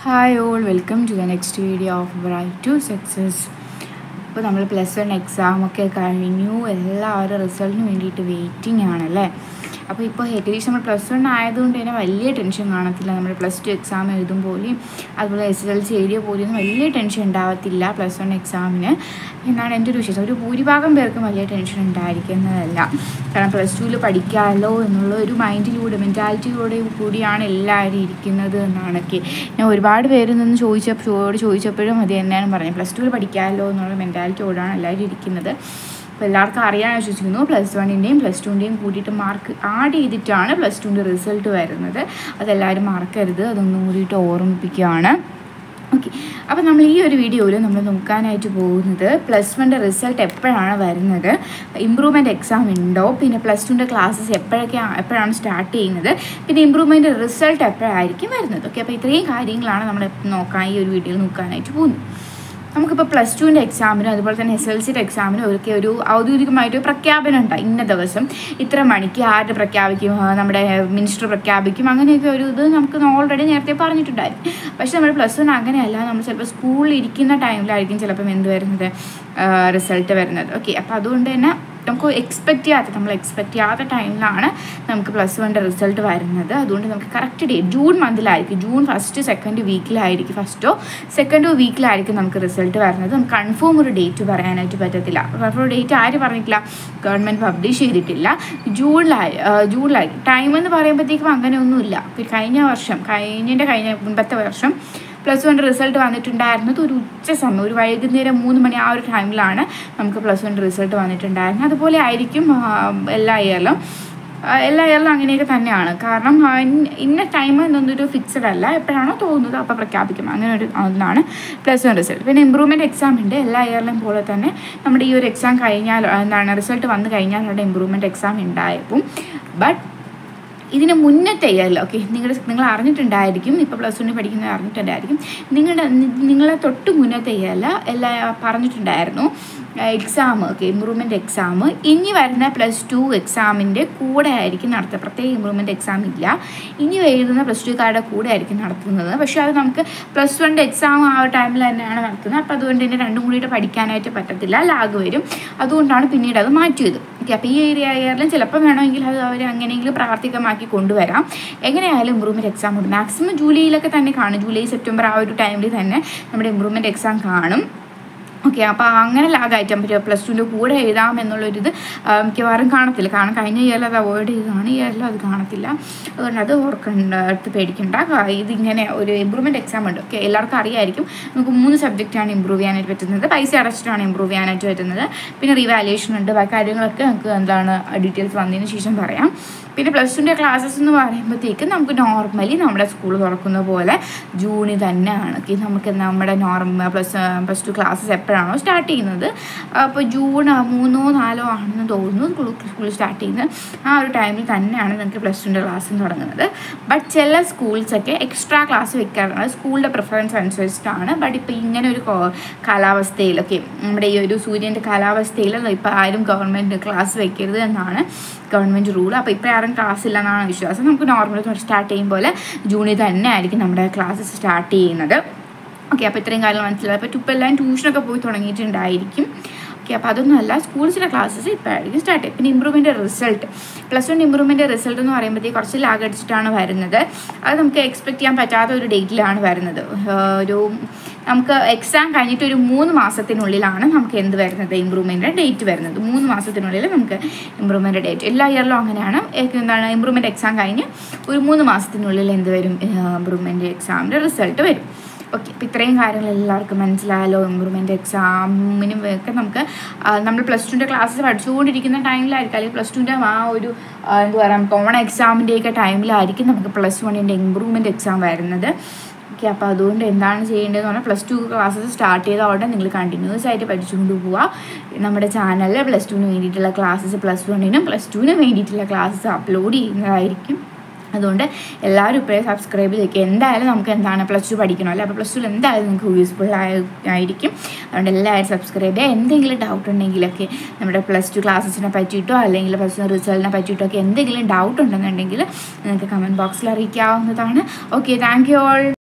hi all welcome to the next video of bright to success അപ്പോൾ നമ്മൾ plus one എക്സാമൊക്കെ കഴിഞ്ഞു എല്ലാവരും റിസൾട്ടിന് വേണ്ടിയിട്ട് വെയിറ്റിംഗ് ആണല്ലേ അപ്പോൾ ഇപ്പോൾ ഏകദേശം നമ്മൾ പ്ലസ് വൺ ആയതുകൊണ്ട് തന്നെ വലിയ ടെൻഷൻ കാണത്തില്ല നമ്മൾ പ്ലസ് ടു എക്സാം എഴുതും പോലെയും അതുപോലെ എസ് എസ് എൽ സി എഴുതിയ പോലെയും വലിയ ടെൻഷൻ ഉണ്ടാവത്തില്ല പ്ലസ് വൺ എക്സാമിന് എന്നാണ് എൻ്റെ ഒരു വിശ്വാസം ഒരു ഭൂരിഭാഗം പേർക്കും വലിയ ടെൻഷൻ ഉണ്ടായിരിക്കുന്നതല്ല കാരണം പ്ലസ് ടുവിൽ പഠിക്കാമല്ലോ എന്നുള്ള ഒരു മൈൻഡിലൂടെ മെൻറ്റാലിറ്റിയിലൂടെ കൂടിയാണ് എല്ലാവരും ഇരിക്കുന്നത് എന്നാണ് ഒക്കെ ഞാൻ ഒരുപാട് പേര് നിന്ന് ചോദിച്ചപ്പോൾ ചോദിച്ചപ്പോഴും അത് തന്നെയാണ് പറഞ്ഞത് പ്ലസ് ടുവിൽ പഠിക്കാമല്ലോ എന്നുള്ള മെൻറ്റാലിറ്റിയോടാണ് എല്ലാവരും ഇരിക്കുന്നത് അപ്പോൾ എല്ലാവർക്കും അറിയാൻ വിശ്വസിക്കുന്നു പ്ലസ് വണ്ണിൻ്റെയും പ്ലസ് ടുവിൻ്റെയും കൂട്ടിയിട്ട് മാർക്ക് ആഡ് ചെയ്തിട്ടാണ് പ്ലസ് ടുവിൻ്റെ റിസൾട്ട് വരുന്നത് അതെല്ലാവരും മറക്കരുത് അതൊന്നും കൂടിയിട്ട് ഓർമ്മിപ്പിക്കുകയാണ് ഓക്കെ അപ്പോൾ നമ്മൾ ഈ ഒരു വീഡിയോയിൽ നമ്മൾ നോക്കാനായിട്ട് പോകുന്നത് പ്ലസ് വണ്ണിൻ്റെ റിസൾട്ട് എപ്പോഴാണ് വരുന്നത് ഇമ്പ്രൂവ്മെൻറ്റ് എക്സാം ഉണ്ടോ പിന്നെ പ്ലസ് ടുവിൻ്റെ ക്ലാസ്സസ് എപ്പോഴൊക്കെ എപ്പോഴാണ് സ്റ്റാർട്ട് ചെയ്യുന്നത് പിന്നെ ഇമ്പ്രൂവ്മെൻറ്റ് റിസൾട്ട് എപ്പോഴായിരിക്കും വരുന്നത് ഓക്കെ അപ്പോൾ ഇത്രയും കാര്യങ്ങളാണ് നമ്മൾ നോക്കാൻ ഈ ഒരു വീഡിയോയിൽ നോക്കാനായിട്ട് പോകുന്നത് നമുക്കിപ്പോൾ പ്ലസ് ടുവിൻ്റെ എക്സാമിനും അതുപോലെ തന്നെ എസ് എൽ സിയുടെ എക്സാമിനും ഒക്കെ ഒരു ഔദ്യോഗികമായിട്ട് പ്രഖ്യാപനം ഉണ്ടായി ഇന്ന ദിവസം ഇത്ര മണിക്ക് ആരുടെ പ്രഖ്യാപിക്കും നമ്മുടെ മിനിസ്റ്റർ പ്രഖ്യാപിക്കും അങ്ങനെയൊക്കെ ഒരു ഇത് നമുക്ക് ഓൾറെഡി നേരത്തെ പറഞ്ഞിട്ടുണ്ടായിരുന്നു പക്ഷേ നമ്മൾ പ്ലസ് വൺ അങ്ങനെയല്ല നമ്മൾ ചിലപ്പോൾ സ്കൂളിൽ ഇരിക്കുന്ന ടൈമിലായിരിക്കും ചിലപ്പം എന്ത് വരുന്നത് റിസൾട്ട് വരുന്നത് ഓക്കെ അപ്പോൾ അതുകൊണ്ട് തന്നെ നമുക്ക് എക്സ്പെക്റ്റ് ചെയ്യാത്ത നമ്മൾ എക്സ്പെക്റ്റ് ചെയ്യാത്ത ടൈമിലാണ് നമുക്ക് പ്ലസ് വണ്ണിൻ്റെ റിസൾട്ട് വരുന്നത് അതുകൊണ്ട് നമുക്ക് കറക്റ്റ് ഡേറ്റ് ജൂൺ മന്തിലായിരിക്കും ജൂൺ ഫസ്റ്റ് സെക്കൻഡ് വീക്കിലായിരിക്കും ഫസ്റ്റോ സെക്കൻഡോ വീക്കിലായിരിക്കും നമുക്ക് റിസൾട്ട് വരുന്നത് നമുക്ക് കൺഫേം ഒരു ഡേറ്റ് പറയാനായിട്ട് പറ്റത്തില്ല കൺഫേം ഡേറ്റ് ആര് പറഞ്ഞിട്ടില്ല ഗവൺമെൻറ് പബ്ലിഷ് ചെയ്തിട്ടില്ല ജൂണിലായി ജൂണിലായി ടൈം എന്ന് പറയുമ്പോഴത്തേക്കും അങ്ങനെയൊന്നുമില്ല കഴിഞ്ഞ വർഷം കഴിഞ്ഞതിൻ്റെ കഴിഞ്ഞ മുൻപത്തെ വർഷം പ്ലസ് വൺ റിസൾട്ട് വന്നിട്ടുണ്ടായിരുന്നത് ഒരു ഉച്ച സമയം ഒരു വൈകുന്നേരം മൂന്ന് മണി ആ ഒരു ടൈമിലാണ് നമുക്ക് പ്ലസ് വൺ റിസൾട്ട് വന്നിട്ടുണ്ടായിരുന്നത് അതുപോലെ ആയിരിക്കും എല്ലാ ഇയറിലും എല്ലാ ഇയറിലും അങ്ങനെയൊക്കെ തന്നെയാണ് കാരണം ഇന്ന ടൈം എന്നൊന്നൊരു ഫിക്സഡ് അല്ല എപ്പോഴാണോ തോന്നുന്നത് അപ്പോൾ പ്രഖ്യാപിക്കും അങ്ങനെ ഒരു ഒന്നാണ് പ്ലസ് വൺ റിസൾട്ട് പിന്നെ ഇമ്പ്രൂവ്മെൻറ്റ് എക്സാം ഉണ്ട് എല്ലാ ഇയറിലും പോലെ തന്നെ നമ്മുടെ ഈ ഒരു എക്സാം കഴിഞ്ഞാൽ എന്താണ് റിസൾട്ട് വന്നു കഴിഞ്ഞാൽ അവിടെ ഇമ്പ്രൂവ്മെൻറ്റ് എക്സാം ഉണ്ടായപ്പോൾ ബട്ട് ഇതിന് മുന്നത്തെ ഇയറിൽ ഓക്കെ നിങ്ങൾ നിങ്ങൾ അറിഞ്ഞിട്ടുണ്ടായിരിക്കും ഇപ്പോൾ പ്ലസ് വണ്ണിൽ പഠിക്കുന്നത് അറിഞ്ഞിട്ടുണ്ടായിരിക്കും നിങ്ങളുടെ നിങ്ങളെ തൊട്ട് മുന്നത്തെ ഇയറിൽ എല്ലാം പറഞ്ഞിട്ടുണ്ടായിരുന്നു എക്സാം ഓക്കെ ഇമ്പ്രൂവ്മെൻറ്റ് എക്സാം ഇനി വരുന്ന പ്ലസ് ടു എക്സാമിൻ്റെ കൂടെ ആയിരിക്കും നടത്തുക പ്രത്യേക ഇമ്പ്രൂവ്മെൻറ്റ് എക്സാം ഇല്ല ഇനി എഴുതുന്ന പ്ലസ് ടുക്കാരുടെ കൂടെ ആയിരിക്കും നടത്തുന്നത് പക്ഷേ അത് നമുക്ക് പ്ലസ് വണ്ണിൻ്റെ എക്സാം ആ ഒരു ടൈമിൽ തന്നെയാണ് നടത്തുന്നത് അപ്പോൾ അതുകൊണ്ട് തന്നെ രണ്ടും കൂടിയിട്ട് പഠിക്കാനായിട്ട് പറ്റത്തില്ല ലാഗ് വരും അതുകൊണ്ടാണ് പിന്നീട് അത് മാറ്റിയത് ഓക്കെ അപ്പോൾ ഈ ഏരിയ ഇയറിലും ചിലപ്പോൾ വേണമെങ്കിൽ അത് അവർ അങ്ങനെയെങ്കിലും പ്രാവർത്തികമാക്കി കൊണ്ടുവരാം എങ്ങനെയായാലും ഇമ്പ്രൂവ്മെൻറ്റ് എക്സാം ഉണ്ട് മാക്സിമം ജൂലൈയിലൊക്കെ തന്നെ കാണും ജൂലൈ സെപ്റ്റംബർ ആ ഒരു ടൈമിൽ തന്നെ നമ്മുടെ ഇമ്പ്രൂവ്മെൻറ്റ് എക്സാം കാണും ഓക്കെ അപ്പോൾ അങ്ങനെ ലാഗായിട്ട് പറ്റുക പ്ലസ് ടുവിൻ്റെ കൂടെ എഴുതാം എന്നുള്ളൊരിത് മിക്കവാറും കാണത്തില്ല കാരണം കഴിഞ്ഞ ഇയറിൽ അത് അവോയ്ഡ് ചെയ്തതാണ് ഈ ഇയറിലും അത് കാണത്തില്ല അതുകൊണ്ട് അത് ഓർക്കണ്ട അടുത്ത് പേടിക്കണ്ട ഇതിങ്ങനെ ഒരു ഇമ്പ്രൂവ്മെൻറ്റ് എക്സാം ഉണ്ട് ഓക്കെ എല്ലാവർക്കും അറിയായിരിക്കും നമുക്ക് മൂന്ന് സബ്ജക്റ്റാണ് ഇമ്പ്രൂവ് ചെയ്യാനായിട്ട് പറ്റുന്നത് പൈസ അടച്ചിട്ടാണ് ഇമ്പ്രൂവ് ചെയ്യാനായിട്ട് പറ്റുന്നത് പിന്നെ റിവാലുവേഷൻ ഉണ്ട് ബാക്കി കാര്യങ്ങളൊക്കെ നമുക്ക് എന്താണ് ഡീറ്റെയിൽസ് വന്നതിന് ശേഷം പറയാം പിന്നെ പ്ലസ് ടുൻ്റെ ക്ലാസ്സസ് എന്ന് പറയുമ്പോഴത്തേക്കും നമുക്ക് നോർമലി നമ്മുടെ സ്കൂൾ തുറക്കുന്ന പോലെ ജൂണിൽ തന്നെയാണ് നമുക്ക് നമ്മുടെ normal plus plus two classes എപ്പോഴാണോ സ്റ്റാർട്ട് ചെയ്യുന്നത് അപ്പോൾ ജൂൺ മൂന്നോ നാലോ ആണെന്ന് തോന്നുന്നു സ്കൂൾ സ്കൂൾ സ്റ്റാർട്ട് ചെയ്യുന്നത് ആ ഒരു ടൈമിൽ തന്നെയാണ് നമുക്ക് പ്ലസ് ടുൻ്റെ ക്ലാസ്സും തുടങ്ങുന്നത് ബട്ട് ചില സ്കൂൾസൊക്കെ എക്സ്ട്രാ ക്ലാസ് വെക്കാറുണ്ട് സ്കൂളിൻ്റെ പ്രിഫറൻസ് അനുസരിച്ചിട്ടാണ് ബട്ട് ഇപ്പോൾ ഇങ്ങനെ ഒരു കാലാവസ്ഥയിലൊക്കെ നമ്മുടെ ഈ ഒരു സൂര്യൻ്റെ കാലാവസ്ഥയിൽ ഇപ്പോൾ ആരും ഗവൺമെൻറ് ക്ലാസ് വെക്കരുത് എന്നാണ് ഗവൺമെൻറ് റൂൾ അപ്പോൾ ഇപ്പോൾ ആരും ക്ലാസ് ഇല്ലെന്നാണ് വിശ്വാസം നമുക്ക് നോർമൽ സ്റ്റാർട്ട് ചെയ്യും പോലെ ജൂണിൽ തന്നെ ആയിരിക്കും നമ്മുടെ ക്ലാസ്സസ് സ്റ്റാർട്ട് ചെയ്യുന്നത് ഓക്കെ അപ്പോൾ ഇത്രയും കാര്യങ്ങൾ മനസ്സിലായി അപ്പോൾ ഇപ്പോൾ എല്ലാവരും ട്യൂഷനൊക്കെ പോയി തുടങ്ങിയിട്ടുണ്ടായിരിക്കും ഓക്കെ അപ്പോൾ അതൊന്നുമല്ല സ്കൂൾസിലെ ക്ലാസ്സസ് ഇപ്പോഴായിരിക്കും സ്റ്റാർട്ട് ചെയ്യും പിന്നെ improvement result plus one improvement result എന്ന് പറയുമ്പോഴത്തേക്ക് കുറച്ച് ലാഗ് അടിച്ചിട്ടാണ് വരുന്നത് അത് നമുക്ക് എക്സ്പെക്ട് ചെയ്യാൻ പറ്റാത്ത ഒരു ഡേറ്റിലാണ് വരുന്നത് ഒരു നമുക്ക് എക്സാം കഴിഞ്ഞിട്ട് ഒരു മൂന്ന് മാസത്തിനുള്ളിലാണ് നമുക്ക് എന്ത് വരുന്നത് ഇമ്പ്രൂവ്മെൻ്റ് ഡേറ്റ് വരുന്നത് മൂന്ന് മാസത്തിനുള്ളിൽ നമുക്ക് ഇമ്പ്രൂവ്മെൻ്റ് ഡേറ്റ് എല്ലാ ഇയറിലും അങ്ങനെയാണ് എന്താണ് ഇമ്പ്രൂവ്മെൻ്റ് എക്സാം കഴിഞ്ഞ് ഒരു മൂന്ന് മാസത്തിനുള്ളിൽ എന്ത് വരും ഇമ്പ്രൂവ്മെൻ്റ് എക്സാമിൻ്റെ റിസൾട്ട് വരും ഓക്കെ അപ്പോൾ ഇത്രയും കാര്യങ്ങൾ എല്ലാവർക്കും മനസ്സിലായല്ലോ ഇമ്പ്രൂവ്മെൻ്റ് എക്സാമിനും ഒക്കെ നമുക്ക് നമ്മൾ പ്ലസ് ടുൻ്റെ ക്ലാസ്സസ് പഠിച്ചുകൊണ്ടിരിക്കുന്ന ടൈമിലായിരിക്കും അല്ലെങ്കിൽ പ്ലസ് ടുൻ്റെ ആ ഒരു എന്താ പറയുക കോമൺ എക്സാമിൻ്റെയൊക്കെ ടൈമിലായിരിക്കും നമുക്ക് പ്ലസ് വണ്ണിൻ്റെ ഇമ്പ്രൂവ്മെൻ്റ് എക്സാം വരുന്നത് ഓക്കെ അപ്പോൾ അതുകൊണ്ട് എന്താണ് ചെയ്യേണ്ടതെന്ന് പറഞ്ഞാൽ പ്ലസ് ടു ക്ലാസ്സസ് സ്റ്റാർട്ട് ചെയ്ത ഉടനെ നിങ്ങൾ കണ്ടിന്യൂസ് ആയിട്ട് പഠിച്ചുകൊണ്ട് പോവുക നമ്മുടെ ചാനലിൽ പ്ലസ് ടുവിന് വേണ്ടിയിട്ടുള്ള ക്ലാസ്സസ് പ്ലസ് വണ്ണിനും പ്ലസ് ടുവിനും വേണ്ടിയിട്ടുള്ള ക്ലാസ്സസ് അപ്ലോഡ് ചെയ്യുന്നതായിരിക്കും അതുകൊണ്ട് എല്ലാവരും ഇപ്പോഴേ സബ്സ്ക്രൈബ് ചെയ്തേക്കുക എന്തായാലും നമുക്ക് എന്താണ് പ്ലസ് ടു പഠിക്കണമല്ലോ അപ്പോൾ പ്ലസ് ടുവിൽ എന്തായാലും നിങ്ങൾക്ക് യൂസ്ഫുൾ ആയിരിക്കും അതുകൊണ്ട് എല്ലാവരും സബ്സ്ക്രൈബ് ചെയ്യുക എന്തെങ്കിലും ഡൗട്ട് ഉണ്ടെങ്കിലൊക്കെ നമ്മുടെ പ്ലസ് ടു ക്ലാസ്സസിനെ പറ്റിയിട്ടോ അല്ലെങ്കിൽ പ്ലസ് ടു റിസൾട്ടിനെ പറ്റിയിട്ടോ ഒക്കെ എന്തെങ്കിലും ഡൗട്ട് ഉണ്ടെന്നുണ്ടെങ്കിൽ നിങ്ങൾക്ക് കമൻറ്റ് ബോക്സിൽ അറിയിക്കാവുന്നതാണ് ഓക്കെ താങ്ക് യു ഓൾ